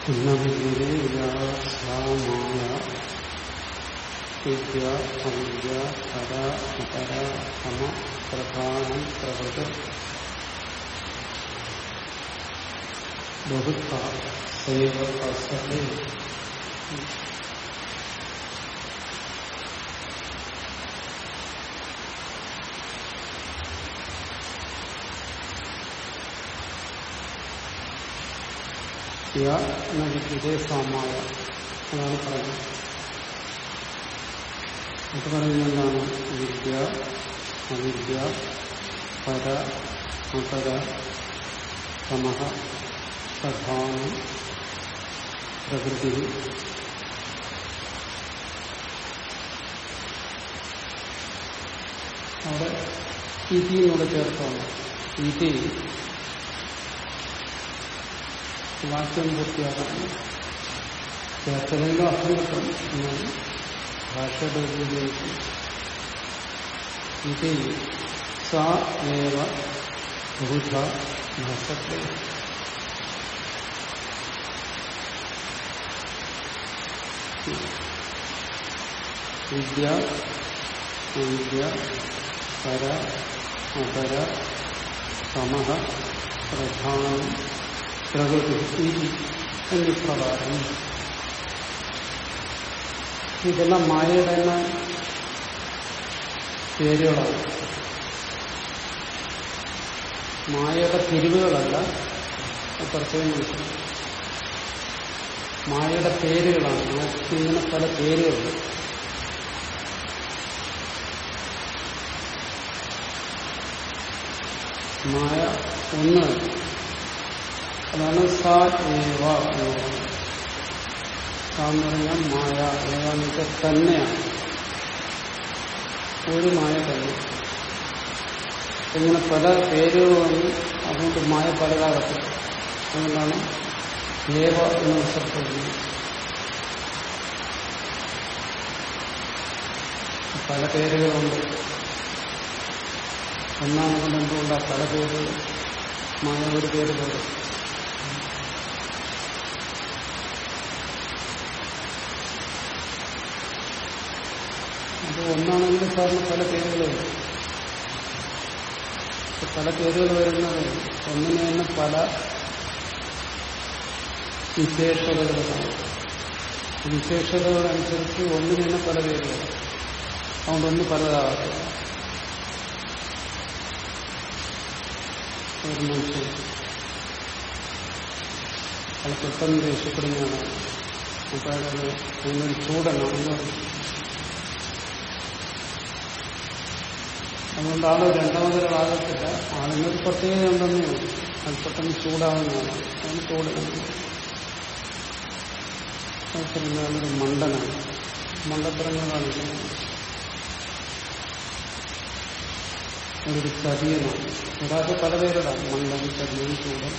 ഉന്നവിദ്യേ മായ വിദ്യ അവിദ്യ പര അപര സമ പ്രധാനം പ്രകൃത ബഹുത്വ സൈവ അസത്തെ വിദ്യതേ സാമായ അതാണ് പറയുന്നത് അത് പറയുന്നത് എന്താണ് വിദ്യ അവിദ്യ പര അപര സമഹ പ്രധാനം പ്രകൃതി അവിടെ ഇതിനോട് ചേർത്താണ് ഇതി വാക്യം പൂർത്തിയാകാണ് ചേർത്തലെങ്കിലും അർത്ഥം കിട്ടും എന്നാണ് ഭാഷയുടെ ഉപയോഗിക്കും ഇത് സാ ഏവ ബഹുധ ഭാഷത്തെ വിദ്യ വിദ്യ പര അപര സമഹ പ്രധാനം പ്രകൃതി എന്നിപ്രകാരം ഇതെല്ലാം മായയുടെ തന്നെ പേരുകളാണ് മായയുടെ തിരിവുകളല്ല പ്രത്യേകം മനസ്സിലാക്കും മായയുടെ പേരുകളാണ് മായക്ക് ഇങ്ങനെ പല പേരുകളുണ്ട് മായ ഒന്ന് അതാണ് സാ ഏവ സാന്ന് പറഞ്ഞാൽ മായ ഏവാന്ന് വെച്ചാൽ തന്നെയാണ് ഒരു മായ തന്നെ ഇങ്ങനെ പല പേരുകൾ വന്ന് അതുകൊണ്ട് മായ പലതാകത്തില്ല അതുകൊണ്ടാണ് ഏവ എന്ന് വിശ്വസിക്കുന്നത് പല പേരുകളുണ്ട് ഒന്നാമത് എന്തുകൊണ്ടാണ് പല പേരുകൾ മായ ഒരു പേര് പോലെ അത് ഒന്നാണെങ്കിലും സാറിന് പല പേരുകളുണ്ട് പല പേരുകൾ വരുന്നത് ഒന്നിനെ തന്നെ പല വിശേഷതകളാണ് വിശേഷതകളനുസരിച്ച് ഒന്നിന് തന്നെ പല പേരുകൾ അതുകൊണ്ട് ഒന്ന് പലതാകത്തില്ല ഒരു മനുഷ്യൻ അയാൾ പെട്ടെന്ന് ദേഷ്യപ്പെടുന്നതാണ് അപ്പൊ അയാളത് അതിനൊരു ചൂടനാണെന്ന് പറയും അതുകൊണ്ട് ആള് രണ്ടാമതൊരാളാകത്തില്ല ആളിനൊരു പ്രത്യേകത ഉണ്ടെന്നേ ഉള്ളൂ അത് പെട്ടെന്ന് ചൂടാവുന്നതാണ് അതിന് ചൂടുന്നത് ഒരു മണ്ടനാണ് മണ്ടത്തരങ്ങൾ കാണിക്കുന്നത് അതൊരു ചതിയനാണ് ഒരാൾക്ക് പല പേരിടാം മണ്ടൻ ചതിയൻ ചൂടൻ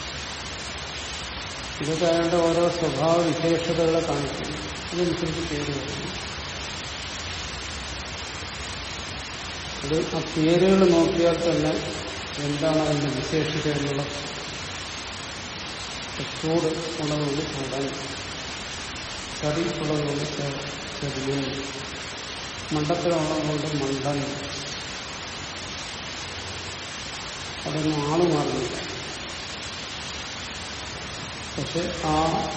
ഇതൊക്കെ അയാളുടെ ഓരോ സ്വഭാവ വിശേഷതകളെ കാണിക്കുന്നു അതനുസരിച്ച് പേര് വരുന്നു അത് ആ പേരുകൾ നോക്കിയാൽ തന്നെ എന്താണ് അതിന്റെ വിശേഷത എന്നുള്ള ചൂട് ഉള്ളതുകൊണ്ട് ചൂടൻ ചതി ഉള്ളതുകൊണ്ട് ചെറിയൻ മണ്ടത്തിലുള്ളതുകൊണ്ട് മണ്ടൻ അതൊന്നും ആള് മാറുന്നില്ല പക്ഷെ ആ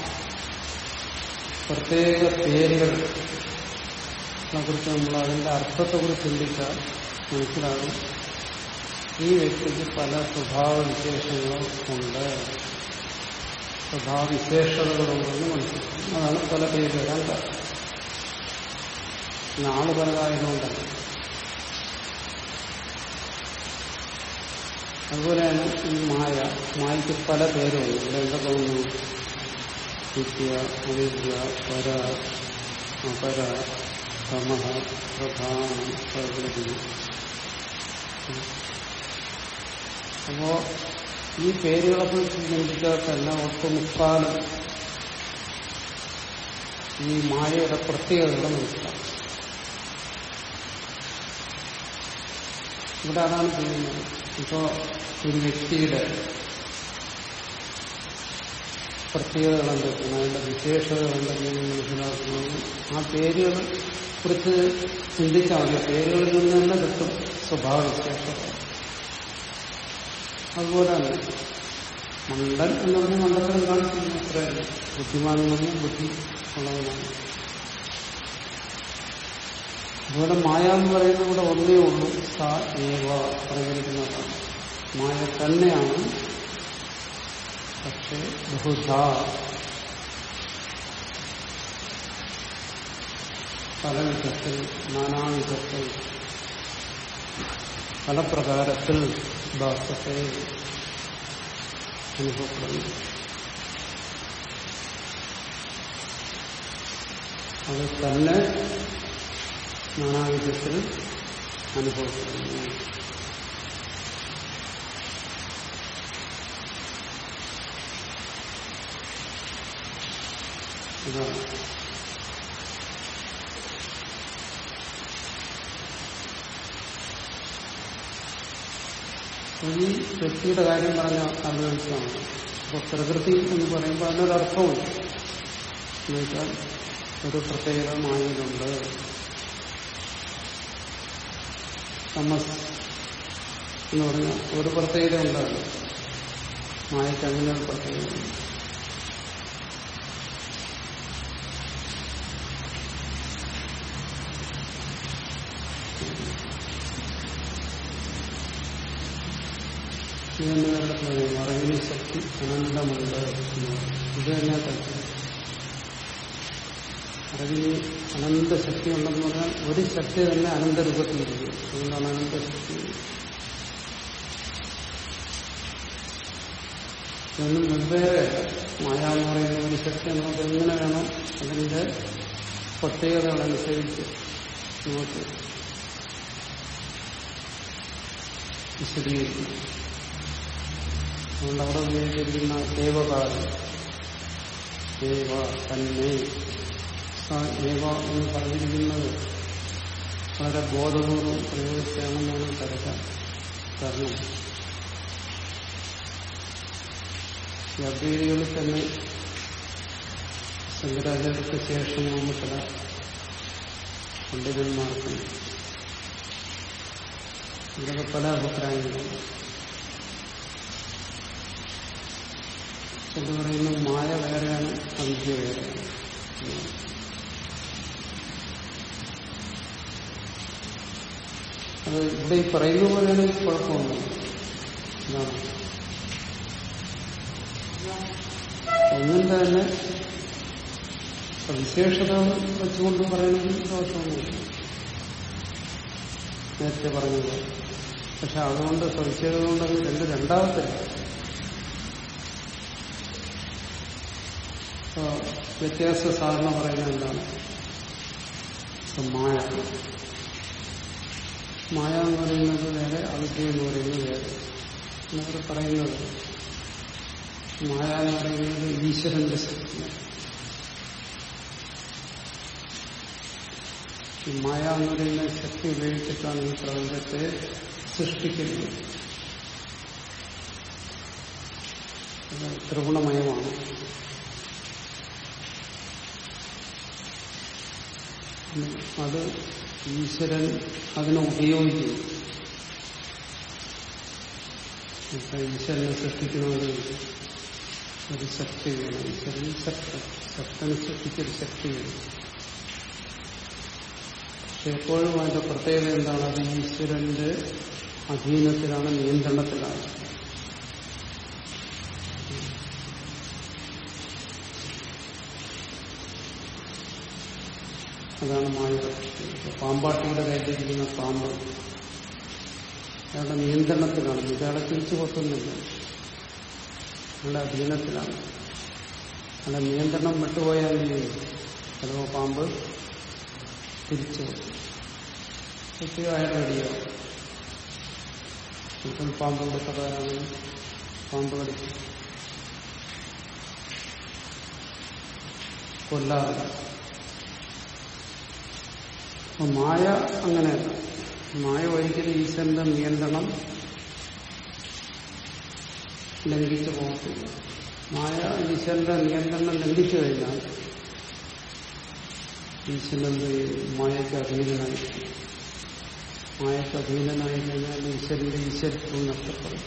പ്രത്യേക പേരുകളെ കുറിച്ച് നമ്മൾ അതിന്റെ അർത്ഥത്തെക്കുറിച്ച് ചിന്തിച്ചാൽ മനസ്സിലാകും ഈ വ്യക്തിക്ക് പല സ്വഭാവവിശേഷങ്ങളും ഉണ്ട് സ്വഭാവവിശേഷതകളുണ്ടെന്ന് മനസ്സിലാക്കും അതാണ് പല പേര് വരാൻ കാരണം നാള് പലതായതുകൊണ്ടല്ല അതുപോലെയാണ് ഈ മായ മായയ്ക്ക് പല പേരുണ്ട് ഇവിടെ എന്തൊക്കെ വന്നു വിദ്യ അവിദ്യ പര അപര സമഹ പ്രധാനം പ്രകൃതി അപ്പോ ഈ പേരുകളെ കുറിച്ച് ചിന്തിച്ചാൽ തന്നെ ഒട്ടുമുക്കാലും ഈ മായയുടെ പ്രത്യേകതകൾ മനസ്സിലാക്കും ഇവിടെ അതാണ് ചെയ്യുന്നത് ഇപ്പോ ഒരു വ്യക്തിയുടെ പ്രത്യേകതകൾ എന്തൊക്കെയാണ് അതിന്റെ വിശേഷതകൾ എന്തൊക്കെയാണ് മനസ്സിലാക്കുന്നത് ആ പേരുകൾ കുറിച്ച് ചിന്തിച്ചാൽ മതി പേരുകളിൽ നിന്ന് തന്നെ കിട്ടും സ്വഭാവ വിശേഷത അതുപോലെ തന്നെ മണ്ടൻ എന്ന് പറഞ്ഞ മണ്ടത്തരം കാണിക്കുന്നു അത്രയല്ല ബുദ്ധിമാൻ എന്ന് പറഞ്ഞാൽ ബുദ്ധി ഉള്ളവനാണ് അതുപോലെ മായ എന്ന് പറയുന്നത് ഇവിടെ ഒന്നേ ഉള്ളൂ സ ഏവ പറഞ്ഞിരിക്കുന്നതാണ് മായ തന്നെയാണ് പക്ഷെ ബഹുധ പല വിധത്തിൽ നാനാവിധത്തിൽ പല പ്രകാരത്തിൽ ഭാസത്തെ അനുഭവപ്പെടുന്നു അത് തന്നെ നാനാവിധത്തിൽ അനുഭവപ്പെടുന്നു ഇതാണ് ഈ വ്യക്തിയുടെ കാര്യം പറഞ്ഞ ആലോചിച്ചാണ് അപ്പൊ പ്രകൃതി എന്ന് പറയുമ്പോൾ അതിനൊരർത്ഥമുണ്ട് എന്നുവെച്ചാൽ ഒരു പ്രത്യേകത മായയിലുണ്ട് തമസ് എന്ന് പറഞ്ഞാൽ ഒരു പ്രത്യേകത ഉണ്ടാകും മായയ്ക്ക് അങ്ങനെ ഒരു പ്രത്യേകത ഇതെന്ന് പറയുന്നത് അറിവിന് ശക്തി അനന്തമുണ്ട് ഇത് തന്നെ താല്പര്യം അറിവിന് അനന്ത ശക്തി ഉണ്ടെന്ന് പറഞ്ഞാൽ ഒരു ശക്തി തന്നെ അനന്തരൂപത്തിലിരിക്കും അതുകൊണ്ടാണ് അനന്തശക്തി ഇതൊന്നും വെവ്വേറെ മായ എന്ന് പറയുന്ന ഒരു ശക്തി നമുക്ക് എങ്ങനെ വേണം അതിന്റെ പ്രത്യേകതകളനുസരിച്ച് നമുക്ക് വിശദീകരിക്കും അതുകൊണ്ട് അവിടെ ഉപയോഗിച്ചിരിക്കുന്ന ദേവകാലം ദേവ തന്നെ ദേവ എന്ന് പറഞ്ഞിരിക്കുന്നത് വളരെ ബോധപൂർവം പ്രയോഗിച്ചാണെന്നാണ് കരുതാൻ കാരണം ഈ അദ്വൈതികളിൽ തന്നെ ശങ്കരാചാര്യർക്ക് ശേഷം വന്ന ചില പണ്ഡിതന്മാർക്കും ഇതൊക്കെ പല അഭിപ്രായങ്ങളുണ്ട് എന്ന് പറയുന്നത് മായ വേറെയാണ് അവിദ്യ വേറെയാണ് അത് ഇവിടെ ഈ പറയുന്ന പോലെയാണെങ്കിൽ കുഴപ്പമൊന്നുമില്ല എന്താണ് ഒന്നിന്റെ തന്നെ സവിശേഷത വെച്ചുകൊണ്ട് പറയണമെങ്കിൽ ദോഷമൊന്നുമില്ല നേരത്തെ പറഞ്ഞത് പക്ഷെ അതുകൊണ്ട് സവിശേഷത കൊണ്ട് അത് രണ്ട് രണ്ടാമത്തില്ല വ്യത്യാസ സാധന പറയുന്നത് എന്താണ് മായ മായ എന്ന് പറയുന്നത് വേറെ അവിദ്യ എന്ന് പറയുന്നത് വേറെ എന്നവർ പറയുന്നത് മായ എന്ന് പറയുന്നത് ഈശ്വരന്റെ ശക്തിയാണ് ഈ മായ എന്ന് പറയുന്ന ശക്തി ഉപയോഗിച്ചിട്ടാണ് ഈ പ്രപഞ്ചത്തെ സൃഷ്ടിക്കുന്നത് അത് ത്രിഗുണമയമാണ് അത് ഈശ്വരൻ അതിനെ ഉപയോഗിക്കുന്നു ഇപ്പൊ ഈശ്വരനെ സൃഷ്ടിക്കുന്നത് ഒരു ശക്തി വേണം ഈശ്വരൻ ശക്തൻ ശക്തനെ സൃഷ്ടിച്ചൊരു ശക്തി വേണം പക്ഷെ എപ്പോഴും അതിന്റെ പ്രത്യേകത എന്താണ് അത് ഈശ്വരന്റെ അധീനത്തിലാണ് നിയന്ത്രണത്തിലാണ് അതാണ് മായ പാമ്പാട്ടിയുടെ കയ്യിലിരിക്കുന്ന പാമ്പ് അയാളുടെ നിയന്ത്രണത്തിലാണ് ഇതയാളെ തിരിച്ചു കൊത്തുന്നില്ല അയാളുടെ അധീനത്തിലാണ് അയാളുടെ നിയന്ത്രണം വിട്ടുപോയാൽ എന്ത് ചെയ്യും ചിലപ്പോൾ പാമ്പ് തിരിച്ചു കൊത്തുക അയാളെ റെഡിയാവും ചിലപ്പോൾ പാമ്പ് കൊടുത്തതാരാണ് പാമ്പ് കടിച്ചു കൊല്ലാറില്ല അപ്പൊ മായ അങ്ങനെയല്ല മായ ഒരിക്കലും ഈശ്വരന്റെ നിയന്ത്രണം ലംഘിച്ചു പോകത്തില്ല മായ ഈശ്വരന്റെ നിയന്ത്രണം ലംഘിച്ചു കഴിഞ്ഞാൽ ഈശ്വരൻ എന്ത് ചെയ്യും? മായയ്ക്ക് അധീനനായി മായയ്ക്ക് അധീനനായി കഴിഞ്ഞാൽ ഈശ്വരന്റെ ഈശ്വരത്വം നഷ്ടപ്പെടും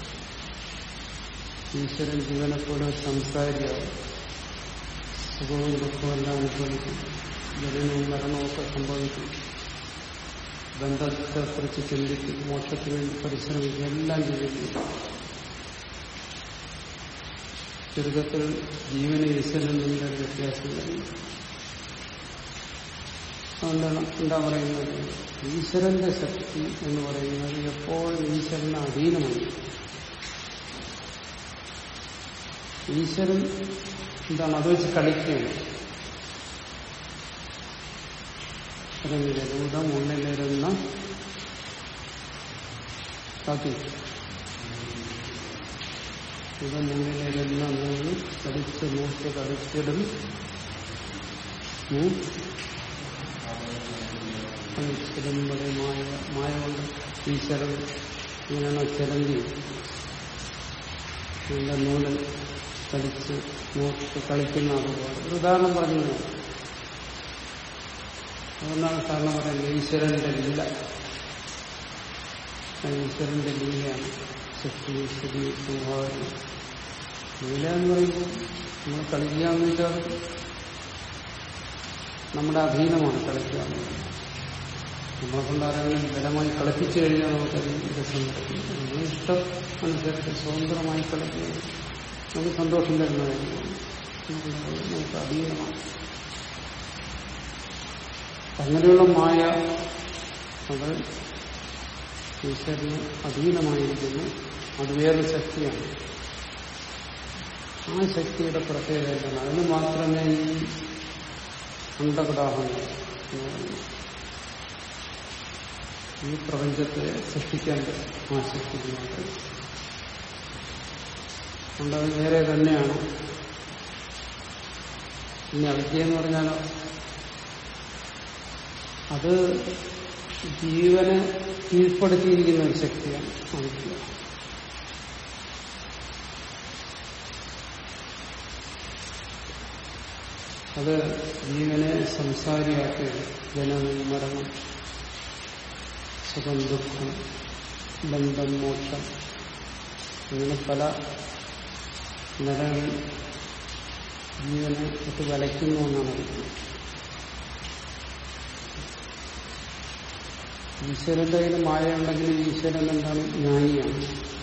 ഈശ്വരൻ ജീവനെ പോലെ ഒരു സംസാരിയാവും സുഖവും ദുഃഖവും എല്ലാം അനുഭവിക്കും ജനനവും മരണമൊക്കെ സംഭവിക്കും ബന്ധത്തെക്കുറിച്ച് ചിന്തിക്കും മോക്ഷത്തിന് വേണ്ടി പരിശ്രമിക്കും എല്ലാം ചെയ്യും ചുരുക്കത്തിൽ ജീവന് ഈശ്വരനും തമ്മിൽ ഒരു വ്യത്യാസം കഴിയും അതുകൊണ്ടാണ് എന്താ പറയുന്നത് ഈശ്വരന്റെ ശക്തി എന്ന് പറയുന്നത് എപ്പോഴും ഈശ്വരന് അധീനമാണ് ഈശ്വരൻ എന്താണ് അത് വെച്ച് കളിക്കുകയാണ് അതിന്റെ രൂപം ഉള്ളിലിരുന്ന കാക്കി ഇത് മുന്നിലിരുന്ന നൂല് കടിച്ച് നൂറ്റ് കടിച്ചിടും കടിച്ചിടുമ്പോൾ മായ മായ കൊണ്ട് ഈശ്വരൻ ഇങ്ങനെയാണ് ചിരന്തി നല്ല നൂല് കടിച്ച് നൂറ്റ് കളിക്കുന്ന അതുപോലെ ഒരു ഉദാഹരണം പറഞ്ഞു അതുകൊണ്ടാണ് കാരണം പറയുന്നത് ഈശ്വരന്റെ ലീല അത് ഈശ്വരന്റെ ലീലയാണ് സൃഷ്ടി സ്ഥിതി സംഭാവന ലീല എന്ന് പറയുമ്പോൾ നമ്മൾ കളിക്കുക എന്ന് വെച്ചാൽ നമ്മുടെ അധീനമാണ് കളിക്കുക എന്ന് പറയുന്നത് നമ്മളെ കൊണ്ട് ആരെങ്കിലും ബലമായി കളിപ്പിച്ചു കഴിഞ്ഞാൽ നമുക്കത് രസം വരും നമ്മുടെ ഇഷ്ടം അനുസരിച്ച് സ്വതന്ത്രമായി കളിക്കുക നമുക്ക് സന്തോഷം തരുന്ന കാര്യമാണ് അതുകൊണ്ട് നമുക്ക് അധീനമാണ് അങ്ങനെയുള്ള മായ അത് ഈശ്വരന് അധീനമായിരിക്കുന്നു അത് വേറൊരു ശക്തിയാണ് ആ ശക്തിയുടെ പ്രത്യേകത എന്താണ് അതിന് മാത്രമേ ഈ അണ്ടകടാഹങ്ങൾ എന്ന് പറയുന്നത് ഈ പ്രപഞ്ചത്തെ സൃഷ്ടിക്കാൻ പറ്റും ആ ശക്തിക്ക് മാത്രം അതുകൊണ്ട് അത് വേറെ തന്നെയാണ് ഇനി അവിദ്യ എന്ന് പറഞ്ഞാലോ അത് ജീവനെ കീഴ്പ്പെടുത്തിയിരിക്കുന്ന ഒരു ശക്തിയാണ് അവിദ്യ അത് ജീവനെ സംസാരിയാക്കുകയാണ് ജനനം മരണം സുഖം ദുഃഖം ബന്ധം മോക്ഷം അങ്ങനെ പല നിലകളിൽ ജീവനെ ഇട്ട് വലയ്ക്കുന്നു എന്നാണ് പറയുന്നത് ഈശ്വരന്റെ കയ്യിൽ മായ ഉണ്ടെങ്കിൽ ഈശ്വരൻ എന്താണ് ന്യായിയാണ്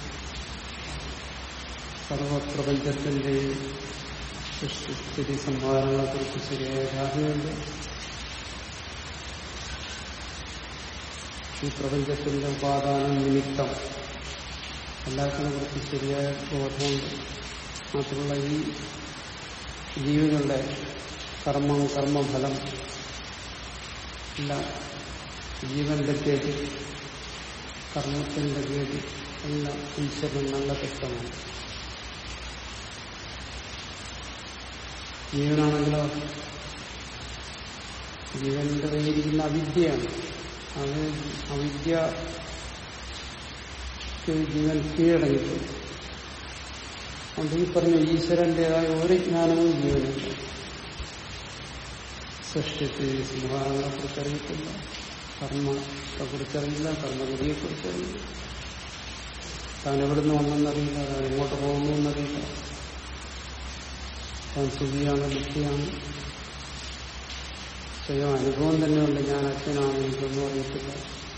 സർവപ്രപഞ്ചത്തിന്റെയും സൃഷ്ടിസ്ഥിതി സംഭാവനകളെ കുറിച്ച് ശരിയായ ധാരണയുണ്ട് ഈ പ്രപഞ്ചത്തിന്റെ ഉപാദാന നിമിത്തം എല്ലാത്തിനെ കുറിച്ച് ശരിയായ ബോധമുണ്ട് മാത്രമല്ല ഈ ജീവികളുടെ കർമ്മം കർമ്മഫലം എല്ലാം ജീവന്റെ ഗതി കർമ്മത്തിന്റെ ഗതി എല്ലാം ഈശ്വരൻ നല്ല വ്യക്തമാണ് ജീവനാണെങ്കിലോ ജീവന്റെ കയ്യിരിക്കുന്ന അവിദ്യയാണ് അത് അവിദ്യ ജീവൻ കീഴടങ്ങിപ്പോയി അതുകൊണ്ട് ഈ പറഞ്ഞ ഈശ്വരന്റേതായ ഒരു ജ്ഞാനവും ജീവനില്ല സൃഷ്ടിച്ച് സംഹാരങ്ങളെ കുറിച്ചറിയത്തില്ല കർമ്മത്തെ കുറിച്ചറിയില്ല കർമ്മഗതിയെ കുറിച്ചറിയില്ല താൻ എവിടുന്ന് വന്നെന്നറിയില്ല താൻ എങ്ങോട്ട് പോകുന്നു എന്നറിയില്ല താൻ സുഖിയാണ് ദുഃഖിയാണ് സ്വയം അനുഭവം തന്നെയുണ്ട് ഞാൻ അച്ഛനാണ് എനിക്കൊന്നും അറിയത്തില്ല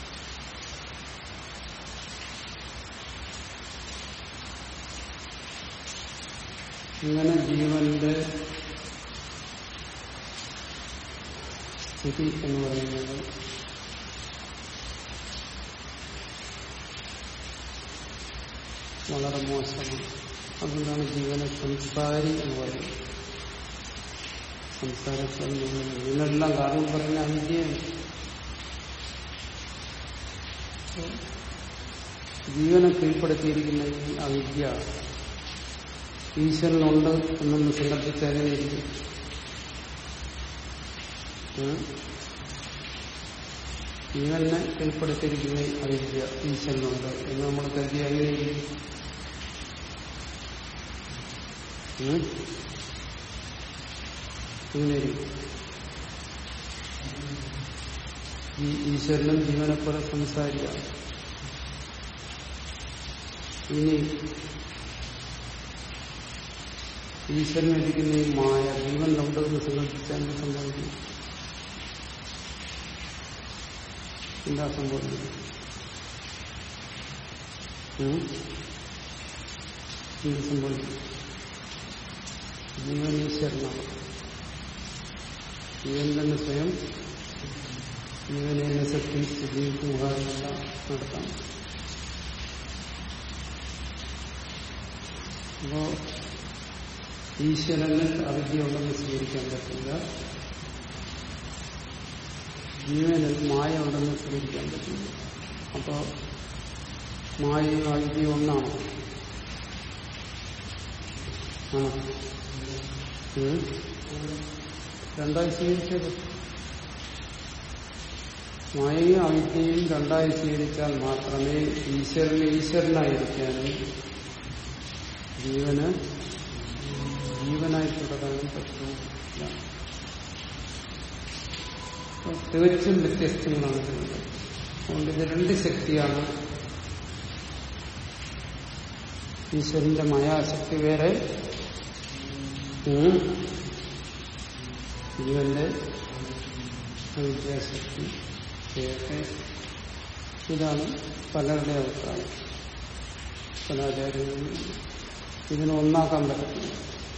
ഇങ്ങനെ ജീവന്റെ സ്ഥിതി എന്ന് പറയുന്നത് വളരെ മോശമാണ് അതുകൊണ്ടാണ് ജീവനെ സംസാരി എന്ന് പറയുന്നത് സംസാരത്തിൽ ഇതിനെല്ലാം കാരണം പറയുന്ന അവിദ്യയാണ് ജീവനെ കീഴ്പ്പെടുത്തിയിരിക്കുന്ന ഈ അവിദ്യ ഈശ്വരനുണ്ട് എന്നൊന്ന് സങ്കല്പിച്ചതിനെയിരിക്കും ജീവനെ കീഴ്പ്പെടുത്തിയിരിക്കുന്ന ഈ അവിദ്യ ഈശ്വരനുണ്ട് എന്ന് നമ്മൾ കരുതി അങ്ങനെയിരിക്കും ഉം? എങ്ങനെയായിരിക്കും ഈ ഈശ്വരനും ജീവനെ പോലെ സംസാരിക്കാം ഇനി ഈശ്വരനെ ഇരിക്കുന്ന ഈ മായ ജീവൻ ഉണ്ടെന്ന് സങ്കല്പിച്ചാൽ എന്ത് സംഭവിക്കും എന്താ സംഭവിക്കുന്നത് ഉം? എന്ത് സംഭവിക്കും ജീവൻ ഈശ്വരനാണ് ജീവൻ തന്നെ സ്വയം ജീവനെ ശക്തി സ്ഥിതി മുഖാതെല്ലാം നടത്താം അപ്പോ ഈശ്വരനിൽ അവിദ്യ ഉണ്ടെന്ന് സ്വീകരിക്കാൻ പറ്റില്ല ജീവനിൽ മായ ഉണ്ടെന്ന് സ്വീകരിക്കാൻ പറ്റില്ല അപ്പോ മായയും അവിദ്യയും ഒന്നാണോ ആണോ ഉം? രണ്ടായി സ്വീകരിച്ചത് മായയും അവിദ്യയും രണ്ടായി സ്വീകരിച്ചാൽ മാത്രമേ ഈശ്വരന് ഈശ്വരനായിരിക്കാനും ജീവന് ജീവനായി തുടരാനും പറ്റൂ ഇതാണ്. അപ്പൊ തികച്ചും വ്യത്യസ്തങ്ങളാണ് ഇതിനുള്ളത് അതുകൊണ്ട് ഇത് രണ്ട് ശക്തിയാണ് ഈശ്വരന്റെ മായാശക്തി വേറെ ഉം, ജീവന്റെ അവിദ്യാശക്തി വേറെ ഇതാണ് പലരുടെ അഭിപ്രായം പല ആചാര്യങ്ങളും ഇതിനെ ഒന്നാക്കാൻ പറ്റത്തില്ല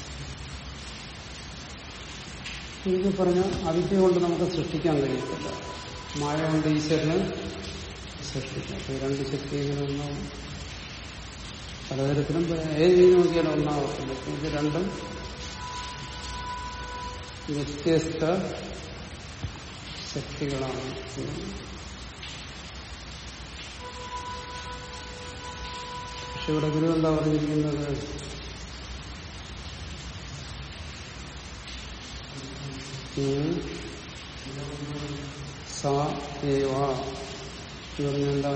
എനിക്ക് പറഞ്ഞ അവിദ്യ കൊണ്ട് നമുക്ക് സൃഷ്ടിക്കാൻ കഴിയത്തില്ല മായ കൊണ്ട് ഈശ്വരന് സൃഷ്ടിക്കാം അപ്പൊ ഈ രണ്ട് ശക്തി ഇങ്ങനെ ഒന്നാവും പലതരത്തിലും പറയാം. ഏത് രീതി നോക്കിയാലും ഒന്നാവത്തില്ല അപ്പൊ ഇത് രണ്ടും വ്യത്യസ്ത ശക്തികളാണ് പക്ഷെ ഇവിടെ ഗുരു എന്താ പറഞ്ഞിരിക്കുന്നത് ഉം. സ ഏവ എന്ന് പറഞ്ഞാൽ എന്താ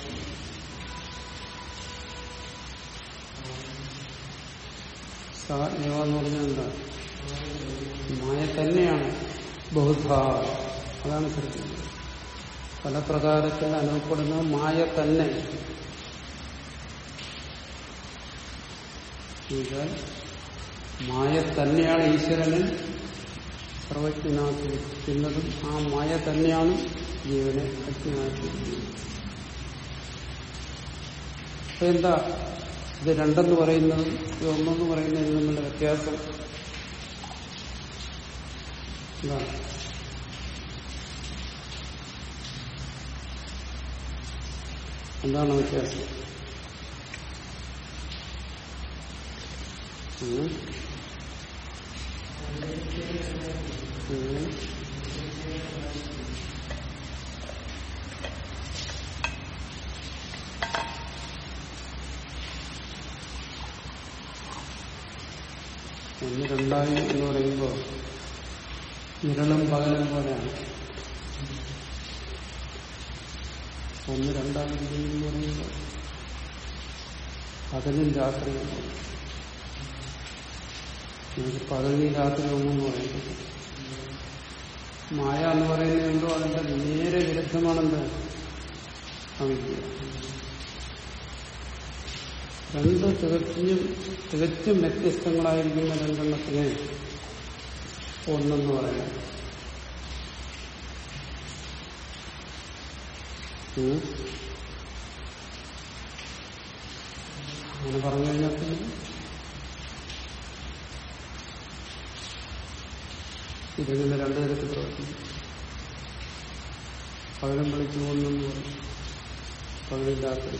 സ ഏവ എന്ന് പറഞ്ഞാൽ എന്താ മായ തന്നെയാണ് ബൗദ്ധ അതാണ് ശ്രദ്ധിക്കുന്നത് പല പ്രകാരത്തിൽ അനുഭവപ്പെടുന്ന മായ തന്നെ എന്നുവെച്ചാൽ മായ തന്നെയാണ് ഈശ്വരനിൽ സർവജ്ഞനാക്കിയിരിക്കുന്നതും ആ മായ തന്നെയാണ് ജീവനെ അജ്ഞനാക്കിയിരിക്കുന്നത് അപ്പൊ എന്താ ഇത് രണ്ടെന്ന് പറയുന്നതും ഇത് ഒന്നെന്ന് പറയുന്നതും തമ്മിലുള്ള വ്യത്യാസം എന്താണ് എന്താണ് വ്യത്യാസം ഉം. ഉം. ഒന്ന് രണ്ടായി എന്ന് പറയുമ്പോൾ ഇരളും പകലും പോലെയാണ് ഒന്ന് രണ്ടായി എന്ന് പറയുമ്പോൾ പകലും രാത്രിയും പോലെ നമുക്ക് പകലിന് രാത്രി ഒന്നും പറയുന്നത് മായ എന്ന് പറയുന്നത് എന്തോ അതിന്റെ നേരെ വിരുദ്ധമാണെന്ത് അവിദ്യ രണ്ട് തികച്ചും തികച്ചും വ്യത്യസ്തങ്ങളായിരിക്കുന്ന രണ്ടെണ്ണത്തിന് ഒന്നെന്ന് പറയാം ഉം. അങ്ങനെ പറഞ്ഞു കഴിഞ്ഞാൽ പിന്നെ ഇതിങ്ങനെ രണ്ടു തരത്തിൽ പ്രവർത്തിക്കും പകരം വിളിച്ചു പോകുന്നെന്ന് പറയും പകരം രാത്രി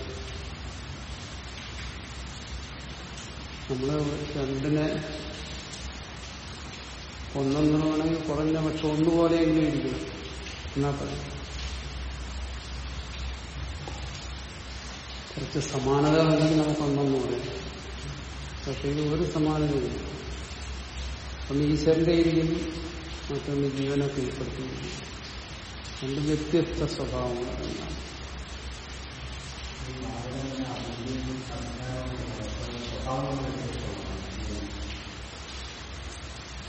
നമ്മള് രണ്ടിനെ ഒന്നെന്ന് വേണമെങ്കിൽ കുറഞ്ഞ പക്ഷെ ഒന്നുപോലെയെങ്കിലും ഇരിക്കണം എന്നാ പറയും കുറച്ച് സമാനത ഉണ്ടെങ്കിൽ നമുക്ക് ഒന്നെന്ന് പറയാം പക്ഷെ ഇത് ഒരു സമാനതയില്ല ഒന്ന് ഈശ്വരന്റെ ഇരിക്കുന്നു മറ്റൊന്ന് ജീവനെ കീഴ്പ്പെടുത്തുന്നു രണ്ട് വ്യത്യസ്ത സ്വഭാവങ്ങളാണ്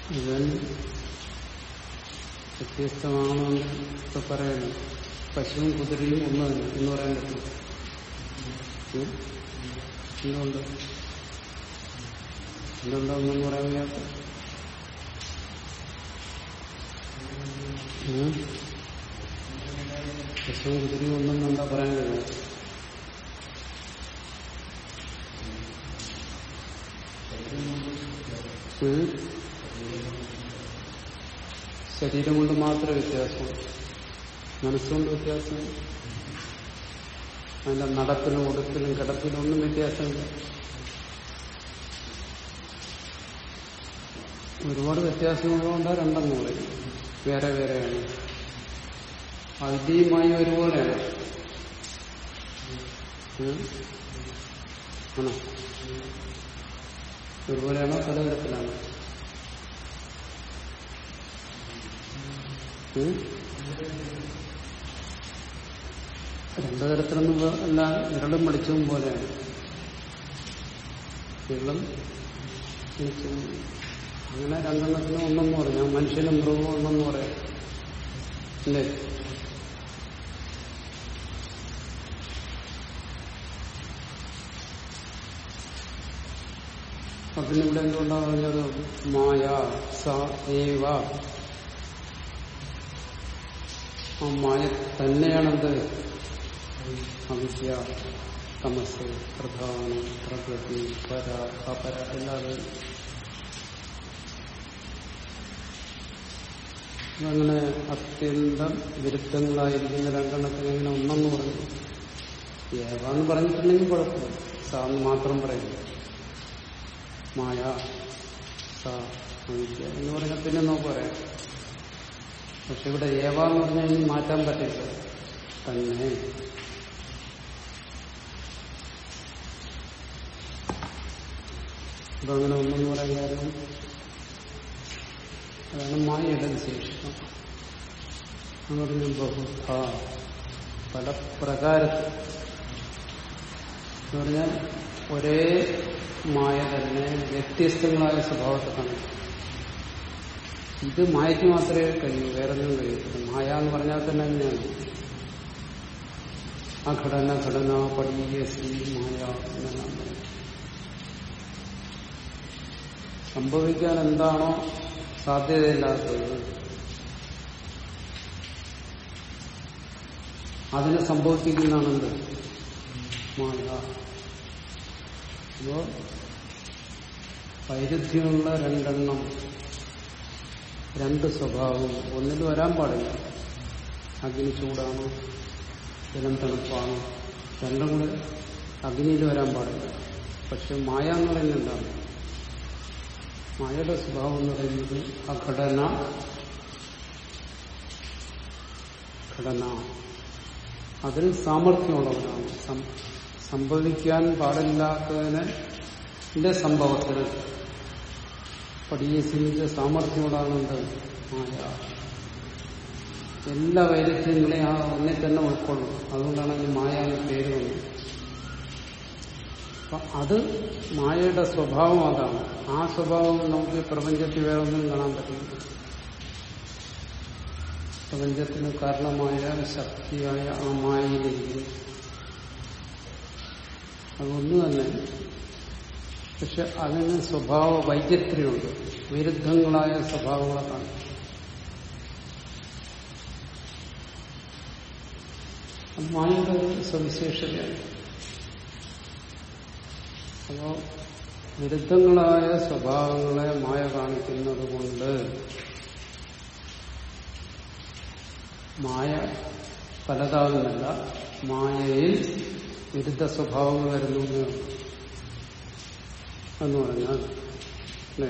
ഇവൻ വ്യത്യസ്തമാണെന്ന് ഇപ്പൊ പറയുന്നു പശുവും കുതിരയും ഒന്ന് തന്നെ എന്ന് പറയാൻ പറ്റും ഉം? എന്തുകൊണ്ട് എന്തുകൊണ്ടൊന്നും പറയാൻ വയ്യാത്ത ഉം? പശുവും കുതിരയും ഒന്നും എന്താ പറയാൻ കഴിയും ഉം? ശരീരം കൊണ്ട് മാത്രമേ വ്യത്യാസം മനസ്സുകൊണ്ട് വ്യത്യാസം അതിന്റെ നടപ്പിലും ഒടുപ്പിലും കിടപ്പിലും ഒന്നും വ്യത്യാസമില്ല ഒരുപാട് വ്യത്യാസങ്ങളുകൊണ്ട് രണ്ടെന്ന് പറയും വേറെ വേറെയാണ് അതിഥിയുമായി ഒരുപോലെയാണ് ഉം? ആണോ ഒരുപോലെയാണോ പലതരത്തിലാണോ ഉം? രണ്ടു തരത്തിലൊന്നും വേ- അല്ല ഇരളും വെളിച്ചവും പോലെയാണ് ഇരളും വെളിച്ചവും അങ്ങനെ രണ്ടെണ്ണത്തിന് ഒന്നെന്ന് പറയാം മനുഷ്യനും മൃഗവും ഒന്നെന്ന് പറയാം അല്ലേ അതിനിവിടെ എന്തുകൊണ്ടാണ് പറഞ്ഞത് മായ സ ഏവ ആ മായ തന്നെയാണെന്ത് അവിദ്യ തമസ് പ്രധാനം പ്രകൃതി പര അപര അല്ലാതെ അങ്ങനെ അത്യന്തം വിരുദ്ധങ്ങളായിരിക്കുന്ന രണ്ടെണ്ണത്തിന് ഇങ്ങനെ ഒന്നെന്ന് പറഞ്ഞു ഏവാന്ന് പറഞ്ഞിട്ടുണ്ടെങ്കിൽ കുഴപ്പമില്ല സാന്ന് മാത്രം പറയുന്നു മായ സ അവിദ്യ എന്ന് പറഞ്ഞാൽ പിന്നെ നമുക്ക് പറയാം പക്ഷെ ഇവിടെ ഏവ എന്ന് പറഞ്ഞാൽ ഇനി മാറ്റാൻ പറ്റില്ല തന്നെ ഇതങ്ങനെ ഒന്നെന്ന് പറയാൻ കാരണം അതാണ് മായയുടെ വിശേഷിപ്പം എന്ന് പറഞ്ഞ ബഹുധ പല പ്രകാരത്തിൽ എന്ന് പറഞ്ഞാൽ ഒരേ മായ തന്നെ വ്യത്യസ്തങ്ങളായ സ്വഭാവത്തെ കാണിക്കും ഇത് മായയ്ക്ക് മാത്രമേ കഴിയൂ വേറെ ഒന്നും കഴിയത്തില്ല മായ എന്ന് പറഞ്ഞാൽ തന്നെ അങ്ങനെയാണ് ആ ഘടന ഘടന പടീയസി മായ എന്നെല്ലാം പറയും സംഭവിക്കാൻ എന്താണോ സാധ്യതയില്ലാത്തത് അതിനെ സംഭവിപ്പിക്കുന്നതാണ് എന്ത് മായ അപ്പോ വൈരുദ്ധ്യമുള്ള രണ്ടെണ്ണം രണ്ട് സ്വഭാവം ഒന്നിൽ വരാൻ പാടില്ല അഗ്നി ചൂടാണ് ജലം തണുപ്പാണ് രണ്ടും കൂടെ അഗ്നിയിൽ വരാൻ പാടില്ല പക്ഷെ മായ എന്ന് പറയുന്നത് എന്താണ് മായയുടെ സ്വഭാവം എന്ന് പറയുന്നത് അഘടന ഘടന അതിൽ സാമർഥ്യമുള്ളവരാണ് സം- സംഭവിക്കാൻ പാടില്ലാത്തതിനെ ന്റെ സംഭവത്തിൽ പടിയസിന്റെ സാമർഥ്യമുള്ളതാണെന്ത് മായ എല്ലാ വൈരുദ്ധ്യങ്ങളെയും ആ ഒന്നിൽ തന്നെ ഉൾക്കൊള്ളും അതുകൊണ്ടാണ് അതിന് മായ എന്ന പേര് വന്നത് അപ്പൊ അത് മായയുടെ സ്വഭാവം അതാണ് ആ സ്വഭാവം നമുക്ക് പ്രപഞ്ചത്തിൽ വേറെ ഒന്നും കാണാൻ പറ്റില്ല പ്രപഞ്ചത്തിന് കാരണമായ ശക്തിയായ ആ മായയിലേക്ക് അതൊന്നു തന്നെ പക്ഷെ അതിന് സ്വഭാവ വൈചിത്ര്യമുണ്ട് വിരുദ്ധങ്ങളായ സ്വഭാവങ്ങളെ കാണും അത് മായയുടെ ഒരു സവിശേഷതയാണ് അപ്പോ വിരുദ്ധങ്ങളായ സ്വഭാവങ്ങളെ മായ കാണിക്കുന്നത് കൊണ്ട് മായ പലതാകുന്നല്ല മായയിൽ വിരുദ്ധ സ്വഭാവങ്ങൾ വരുന്നു എന്നേ ഉള്ളൂ. എന്ന് പറഞ്ഞാൽ അല്ലേ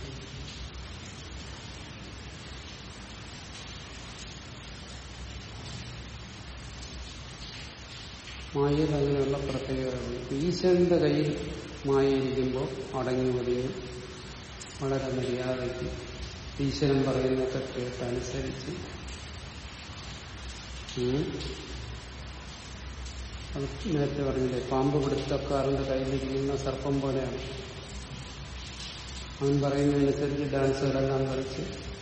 മായയിൽ അങ്ങനെയുള്ള പ്രത്യേകതകളുണ്ട് ഈശ്വരന്റെ കയ്യിൽ മായയിരിക്കുമ്പോൾ അടങ്ങി ഒതുങ്ങി വളരെ മര്യാദയ്ക്ക് ഈശ്വരൻ പറയുന്നതൊക്കെ കേട്ടനുസരിച്ച് ഉം. അത് നേരത്തെ പറഞ്ഞില്ലേ പാമ്പ് പിടുത്തക്കാരന്റെ കയ്യിലിരിക്കുന്ന സർപ്പം പോലെയാണ് അവൻ പറയുന്നതനുസരിച്ച് ഡാൻസുകളെല്ലാം കളിച്ച്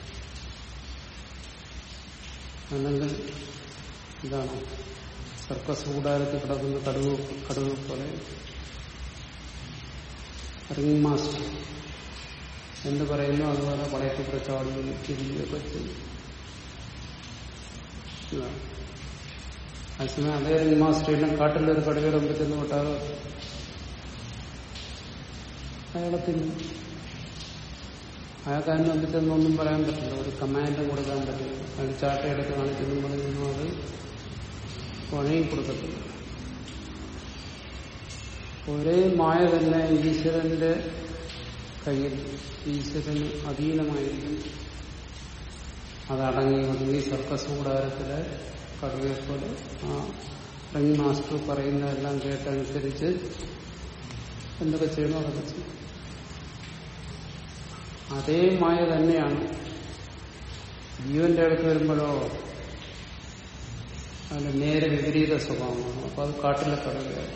അല്ലെങ്കിൽ ഇതാണ് സർക്കസ് കൂടാരത്തിൽ കിടക്കുന്ന കടുവ് കടുവ് പോലെ റിംഗ് മാസ്റ്റർ എന്ന് പറയുന്നു അതുപോലെ പടയത്തിൽ ചാടുകയും തിരികെയൊക്കെ ചെയ്യും ഇതാണ്. അതേസമയം അതേ റിംഗ് മാസ്റ്ററിനെ കാട്ടിലൊരു കടുവയുടെ മുമ്പിൽ ചെന്ന് വിട്ടാൽ അയാളെ തിന്നും അയാൾക്ക് അതിന് മുമ്പിൽ ചെന്നൊന്നും പറയാൻ പറ്റില്ല ഒരു കമാൻഡും കൊടുക്കാൻ പറ്റില്ല അയാൾ ചാട്ടയെടുത്ത് കാണിക്കുന്നു പറയുന്നു അത് വഴങ്ങി കൊടുക്കത്തില്ല ഒരേ മായ തന്നെ ഈശ്വരന്റെ കയ്യിൽ ഈശ്വരന് അധീനമായിരിക്കും അതടങ്ങി ഒതുങ്ങി സർക്കസ് കൂടാരത്തിലെ കടുവയെപ്പോലെ ആ റിംഗ് മാസ്റ്റർ പറയുന്നതെല്ലാം കേട്ടനുസരിച്ച് എന്തൊക്കെ ചെയ്യണോ അതൊക്കെ ചെയ്യും അതേ മായ തന്നെയാണ് ജീവന്റെ അടുത്ത് വരുമ്പോഴോ അതിന് നേരെ വിപരീത സ്വഭാവമാണ് അപ്പൊ അത് കാട്ടിലെ കടുവയാണ്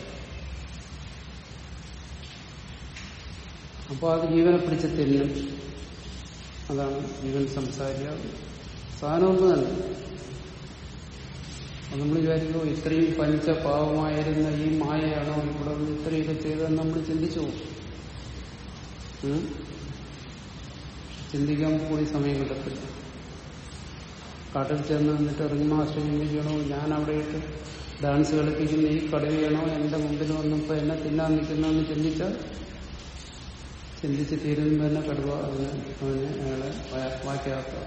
അപ്പൊ അത് ജീവനെ പിടിച്ച് തിന്നും അതാണ് ജീവൻ സംസാരിക്കുക സാധനം ഒന്ന് തന്നെ അപ്പൊ നമ്മൾ വിചാരിക്കുമോ ഇത്രയും പഞ്ച പാവമായിരുന്ന ഈ മായയാണോ ഇവിടെ നിന്ന് ഇത്രയൊക്കെ ചെയ്തതെന്ന് നമ്മൾ ചിന്തിച്ചു പോകും ഉം? ചിന്തിക്കാൻ കൂടി സമയം കിട്ടത്തില്ല കാട്ടിൽ ചെന്ന് നിന്നിട്ട് റിംഗ് മാസ്റ്റർ ചിന്തിക്കണോ ഞാൻ അവിടെ ഇട്ട് ഡാൻസ് കളിപ്പിക്കുന്ന ഈ കടുവയാണോ എന്റെ മുമ്പിൽ വന്നപ്പോ എന്നെ തിന്നാൻ നിൽക്കുന്നതെന്ന് ചിന്തിച്ചാൽ ചിന്തിച്ച് തീരുമ്പോൾ തന്നെ കടുവ അതിന് അവന് അയാളെ വാക്കിയാക്കുക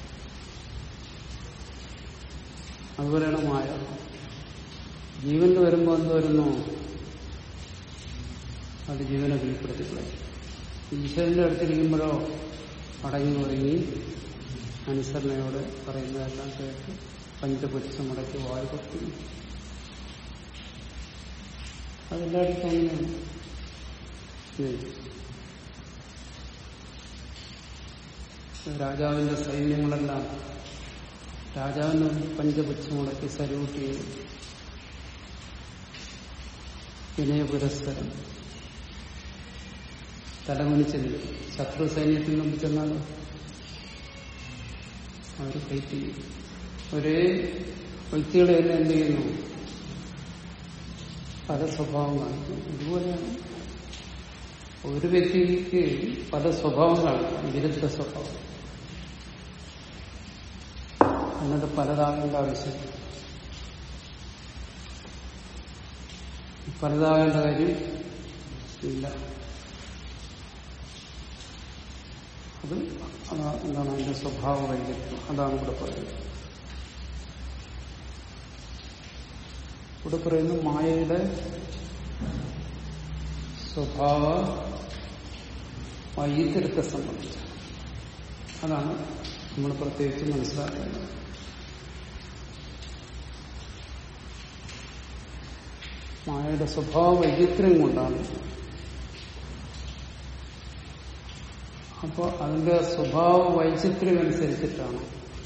അതുപോലെയാണ് മായ ജീവനിൽ വരുമ്പോൾ എന്ത് വരുന്നു അത് ജീവനെ കീഴ്പ്പെടുത്തിക്കളയും ഈശ്വരന്റെ അടുത്തിരിക്കുമ്പോഴോ അടങ്ങി ഒതുങ്ങി അനുസരണയോടെ പറയുന്നതെല്ലാം കേട്ട് പഞ്ചപുരുഷം മുടക്കി വായു കൊത്തി അതെല്ലായിടത്തും അങ്ങനെയാണ് ഉം. രാജാവിന്റെ സൈന്യങ്ങളെല്ലാം രാജാവിന് പഞ്ചപുച്ഛം മുടക്കി സല്യൂട്ട് ചെയ്തു വിനയപുരസ്സരം തലമുനിച്ചില്ല ശത്രു സൈന്യത്തിൽ നിന്ന് ചെന്നാൽ അവർ ഫൈറ്റ് ചെയ്യും ഒരേ വ്യക്തികളെ തന്നെ എന്ത് ചെയ്യുന്നു പല സ്വഭാവം കാണിക്കും ഇതുപോലെയാണ് ഒരു വ്യക്തിക്ക് പല സ്വഭാവം കാണിക്കാം വിരുദ്ധ സ്വഭാവം എന്നിട്ട് പലതാകേണ്ട ആവശ്യം പലതാകേണ്ട കാര്യം ഇല്ല അത് അതാ എന്താണ് അതിന്റെ സ്വഭാവ വൈകല്യം അതാണ് ഇവിടെ പറയുന്നത് ഇവിടെ പറയുന്നു മായയുടെ സ്വഭാവ വൈദ്യത്തെ സംബന്ധിച്ച് അതാണ് നമ്മൾ പ്രത്യേകിച്ച് മനസ്സിലാക്കേണ്ടത് മായയുടെ സ്വഭാവ വൈചിത്ര്യം കൊണ്ടാണ് അപ്പോൾ അതിന്റെ സ്വഭാവ വൈചിത്ര്യം അനുസരിച്ചിട്ടാണ്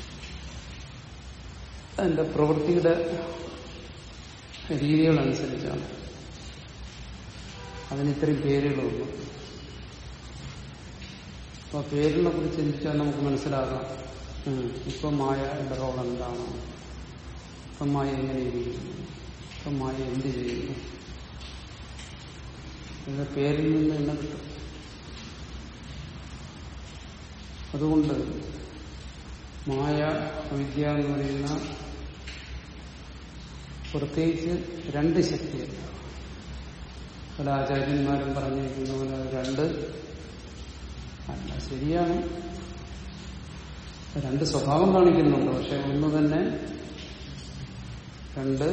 അതിന്റെ പ്രവൃത്തിയുടെ രീതികളനുസരിച്ചാണ് അതിന് ഇത്രയും പേരുകളുള്ളൂ അപ്പൊ പേരിനെ കുറിച്ച് ചിന്തിച്ചാൽ നമുക്ക് മനസ്സിലാകാം ഉം, ഇപ്പൊ മായയുടെ റോൾ എന്താണ് ഇപ്പൊ മായ എങ്ങനെ ഇരിക്കുന്നു ഇപ്പൊ മായ എന്ത് ചെയ്യുന്നു ഇതിന്റെ പേരിൽ നിന്ന് തന്നെ കിട്ടും അതുകൊണ്ട് മായ വിദ്യ എന്ന് പറയുന്ന പ്രത്യേകിച്ച് രണ്ട് ശക്തിയല്ല പല ആചാര്യന്മാരും പറഞ്ഞിരിക്കുന്ന പോലെ അത് രണ്ട് അല്ല ശരിയാണ് രണ്ട് സ്വഭാവം കാണിക്കുന്നുണ്ട് പക്ഷെ ഒന്ന് തന്നെ രണ്ട്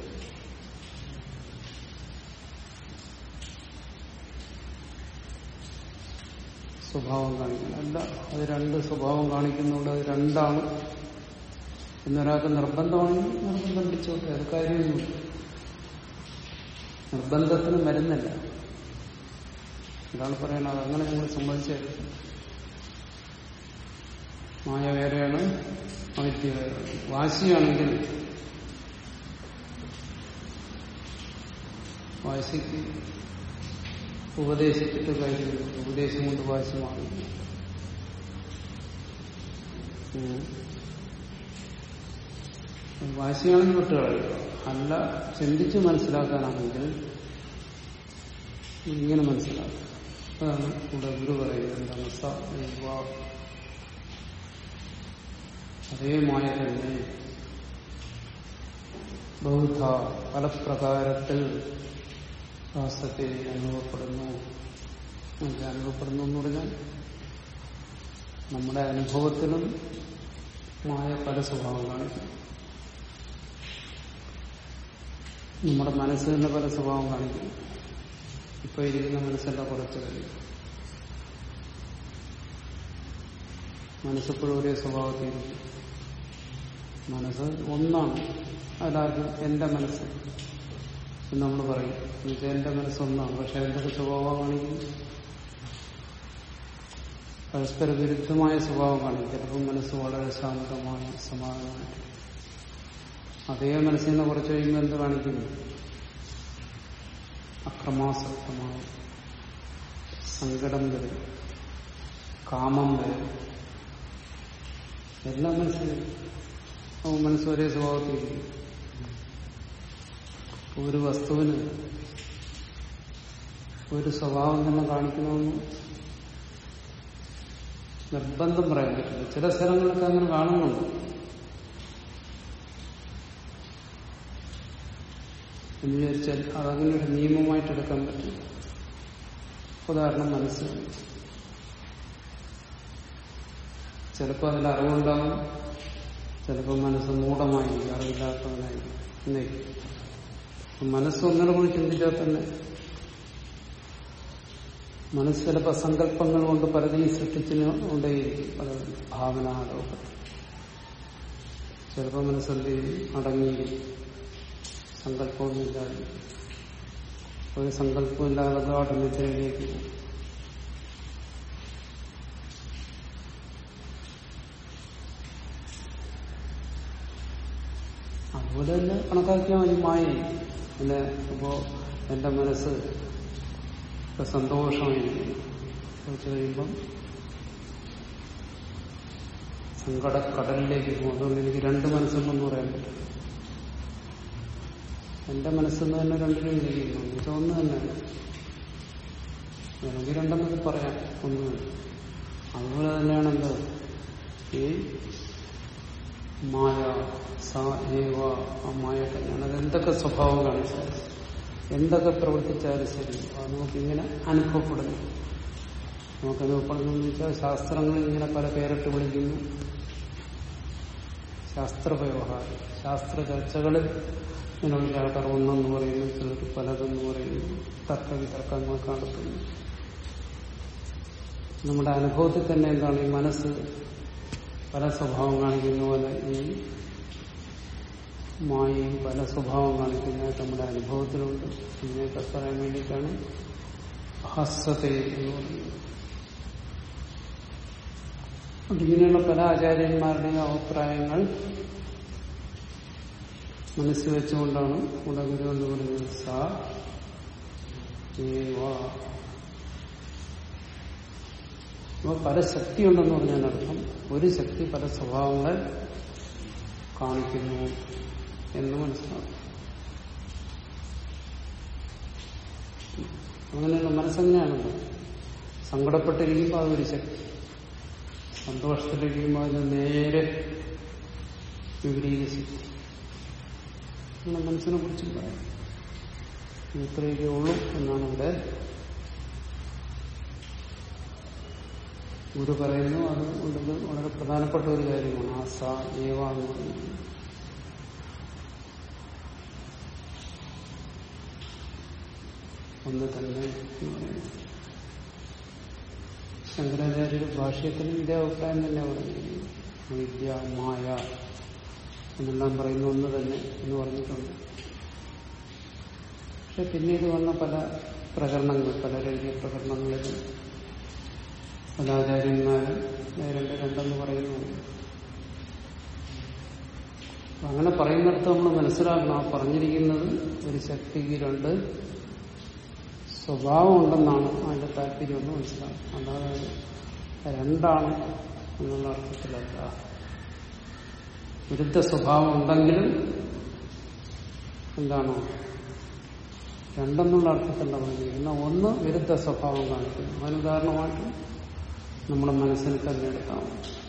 സ്വഭാവം കാണിക്കണം അല്ല അത് രണ്ട് സ്വഭാവം കാണിക്കുന്നുണ്ട് അത് രണ്ടാണ് എന്നൊരാൾക്ക് നിർബന്ധമാണെങ്കിൽ നിർബന്ധം പിടിച്ചോട്ടെ അത് കാര്യമൊന്നുമില്ല നിർബന്ധത്തിന് മരുന്നല്ല എന്താണ് പറയണത് അങ്ങനെ നിങ്ങൾ സമ്മതിച്ചായിരുന്നു മായ വേറെയാണ് അവിദ്യ വേറെയാണ് വാശിയാണെങ്കിൽ വാശിക്ക് ഉപദേശിച്ചിട്ട് കാര്യമില്ല ഉപദേശം കൊണ്ട് വാശി മാറി ഉം. വാശിയാണെങ്കിൽ വിട്ടുകളയുക അല്ല ചിന്തിച്ച് മനസ്സിലാക്കാനാണെങ്കിൽ ഇങ്ങനെ മനസ്സിലാക്കുക അതാണ് ഇവിടെ ഗുരു പറയുന്നത് എന്താണ് സ ഏവ. അതേ മായ തന്നെ ബൗദ്ധ പല പ്രകാരത്തിൽ ശ്വാസത്തെ അനുഭവപ്പെടുന്നു നമുക്ക് അനുഭവപ്പെടുന്നു എന്ന് പറഞ്ഞാൽ നമ്മുടെ അനുഭവത്തിലും മായ പല സ്വഭാവം കാണിക്കും നമ്മുടെ മനസ്സ് തന്നെ പല സ്വഭാവം കാണിക്കും ഇപ്പൊ ഇരിക്കുന്ന മനസ്സല്ല കുറച്ച് കഴിയും മനസ്സെപ്പോഴും ഒരേ സ്വഭാവത്തിലിരിക്കും മനസ്സ് ഒന്നാണ് അതാർക്കും എന്റെ മനസ്സ് എന്ന് നമ്മൾ പറയും എന്നുവെച്ചാൽ എന്റെ മനസ്സ് ഒന്നാണ് പക്ഷെ എന്തൊക്കെ സ്വഭാവം കാണിക്കും പരസ്പര വിരുദ്ധമായ സ്വഭാവം കാണിക്കും ചിലപ്പോൾ മനസ്സ് വളരെ ശാന്തമാണ് സമാധാനമാണ് അതേ മനസ്സിൽ നിന്ന് കുറച്ച് കഴിയുമ്പോൾ എന്ത് കാണിക്കുന്നു അക്രമാസക്തമാണ് സങ്കടം വരും കാമം വരും എല്ലാം മനസ്സിലും അപ്പോൾ മനസ്സ് ഒരേ സ്വഭാവത്തിലിരിക്കും ഒരു വസ്തുവിന് ഒരു സ്വഭാവം തന്നെ കാണിക്കണമെന്ന് നിർബന്ധം പറയാൻ പറ്റില്ല ചില സ്ഥലങ്ങളൊക്കെ അങ്ങനെ കാണുന്നുണ്ട് എന്ന് വിചാരിച്ചാൽ അതങ്ങനെ ഒരു നിയമമായിട്ട് എടുക്കാൻ പറ്റില്ല ഉദാഹരണം മനസ്സ് ചിലപ്പോൾ അതിൽ അറിവുണ്ടാകും ചിലപ്പോൾ മനസ്സ് മൂഢമായിരിക്കും അറിവില്ലാത്തവനായിരിക്കും എന്നേക്കും മനസ്സ് ഒന്നിനെ കൂടി ചിന്തിച്ചാൽ തന്നെ മനസ്സ് ചിലപ്പോൾ സങ്കല്പങ്ങൾ കൊണ്ട് പലതെയും സൃഷ്ടിച്ചുകൊണ്ടേയിരിക്കും പല ഭാവനാലോകം ചിലപ്പോൾ മനസ്സെന്ത് ചെയ്യും അടങ്ങിയിരിക്കും സങ്കല്പമൊന്നുമില്ലാതെ ഒരു സങ്കല്പമില്ലാതെ ഗാഠനിദ്രയിലേക്ക് പോകും അതുപോലെ തന്നെ കണക്കാക്കിയാൽ മതി മായി പിന്നെ ഇപ്പോ എന്റെ മനസ്സ് ഇപ്പൊ സന്തോഷമായിരിക്കുന്നു വെച്ച് കഴിയുമ്പം സങ്കടക്കടലിലേക്ക് പോകും അതുകൊണ്ട് എനിക്ക് രണ്ട് മനസ്സുണ്ടെന്ന് പറയാൻ പറ്റും എന്റെ മനസ്സെന്ന് തന്നെ രണ്ടിനും ഇരിക്കുന്നു എന്നുവെച്ചാൽ ഒന്ന് തന്നെ വേണമെങ്കിൽ രണ്ടെന്നൊക്കെ പറയാം ഒന്ന് അതുപോലെ തന്നെയാണല്ലോ ഈ മായ സ ഏവ ആ മായ തന്നെയാണ് അത് എന്തൊക്കെ സ്വഭാവം കാണിച്ചാലും എന്തൊക്കെ പ്രവർത്തിച്ചാലും ശരി അത് നമുക്കിങ്ങനെ അനുഭവപ്പെടുന്നു നമുക്ക് അനുഭവപ്പെടുന്നു എന്ന് വെച്ചാൽ ശാസ്ത്രങ്ങൾ ഇങ്ങനെ പല പേരിട്ട് വിളിക്കുന്നു ശാസ്ത്ര വ്യവഹാരം ശാസ്ത്ര ചർച്ചകളിൽ ഇങ്ങനെ വലിയ ആൾക്കാർ ഒന്നെന്ന് പറയുന്നു ചിലർ പലതെന്ന് പറയുന്നു തർക്ക വിതർക്കങ്ങൾ നടത്തുന്നു നമ്മുടെ അനുഭവത്തിൽ തന്നെ എന്താണ് ഈ മനസ്സ് പല സ്വഭാവം കാണിക്കുന്ന പോലെ ഈ മായയും പല സ്വഭാവം കാണിക്കുന്നതായിട്ട് നമ്മുടെ അനുഭവത്തിലുണ്ട് ഇതിനെയൊക്കെ പറയാൻ വേണ്ടിയിട്ടാണ് ഹസ്സത എന്ന് പറയുന്നത് അതുകൊണ്ട് ഇങ്ങനെയുള്ള പല ആചാര്യന്മാരുടെയും അഭിപ്രായങ്ങൾ മനസ്സിൽ വെച്ചുകൊണ്ടാണ് ഇവിടെ ഗുരു എന്ന് പറയുന്നത് സ ഏവ അപ്പൊ പല ശക്തിയുണ്ടെന്ന് പറഞ്ഞാൽ അർത്ഥം ഒരു ശക്തി പല സ്വഭാവങ്ങളെ കാണിക്കുന്നു എന്ന് മനസ്സിലാക്കും അങ്ങനെയുള്ള മനസ്സെങ്ങനെയാണല്ലോ സങ്കടപ്പെട്ടിരിക്കുമ്പോൾ അതൊരു ശക്തി സന്തോഷത്തിലിരിക്കുമ്പോൾ അതിന് നേരെ വിപരീത ശക്തി നമ്മുടെ മനസ്സിനെ കുറിച്ചും പറയാം ഇത്രയൊക്കെ ഉള്ളൂ എന്നാണ് ഇവിടെ ഗുരു പറയുന്നു അത് ഉള്ളത് വളരെ പ്രധാനപ്പെട്ട ഒരു കാര്യമാണ് ആ സ ഏവ എന്ന് പറയുന്നത് ഒന്ന് തന്നെ എന്ന് പറയുന്നത് ശങ്കരാചാര്യ ഭാഷ്യത്തിനും ഇതേ അഭിപ്രായം തന്നെ പറയുന്നത് വിദ്യ മായ എന്നെല്ലാം പറയുന്ന ഒന്ന് തന്നെ എന്ന് പറഞ്ഞിട്ടുണ്ട് പക്ഷെ പിന്നീട് വന്ന പല പ്രകരണങ്ങൾ പല എഴുതിയ പ്രകരണങ്ങളിലും പല ആചാര്യന്മാരും രണ്ട് രണ്ടെന്ന് പറയുന്നു അങ്ങനെ പറയുന്നിടത്ത് നമ്മൾ മനസ്സിലാക്കണം ആ പറഞ്ഞിരിക്കുന്നത് ഒരു ശക്തിക്ക് രണ്ട് സ്വഭാവം ഉണ്ടെന്നാണ് അതിന്റെ താല്പര്യം ഒന്ന് മനസ്സിലാക്കും അല്ലാതെ അത് രണ്ടാണ് എന്നുള്ള അർത്ഥത്തിലല്ല വിരുദ്ധ സ്വഭാവം ഉണ്ടെങ്കിലും എന്താണ് രണ്ടെന്നുള്ള അർത്ഥത്തിലല്ല പറഞ്ഞിരിക്കുന്നത് ഒന്ന് വിരുദ്ധ സ്വഭാവം കാണിക്കുന്നു അതിനുദാഹരണമായിട്ട് നമ്മുടെ മനസ്സിനെ തന്നെ എടുക്കാം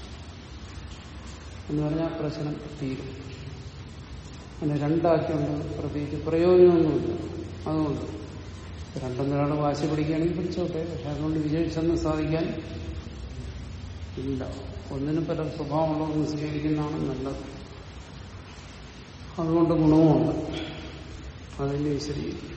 എന്ന് പറഞ്ഞാൽ പ്രശ്നം തീരും അതിനെ രണ്ടാക്കിയുണ്ട് പ്രത്യേകിച്ച് പ്രയോജനമൊന്നുമില്ല അതുകൊണ്ട് രണ്ടൊന്നൊരാൾ വാശി പിടിക്കുകയാണെങ്കിൽ പിടിച്ചോട്ടെ പക്ഷെ അതുകൊണ്ട് വിജയിച്ചെന്ന് സാധിക്കാൻ ഇല്ല ഒന്നിനും പല സ്വഭാവമുള്ളതൊന്ന് സ്വീകരിക്കുന്നതാണ് നല്ലത് അതുകൊണ്ട് ഗുണവുമുണ്ട് അതിനെ വിശദീകരിക്കും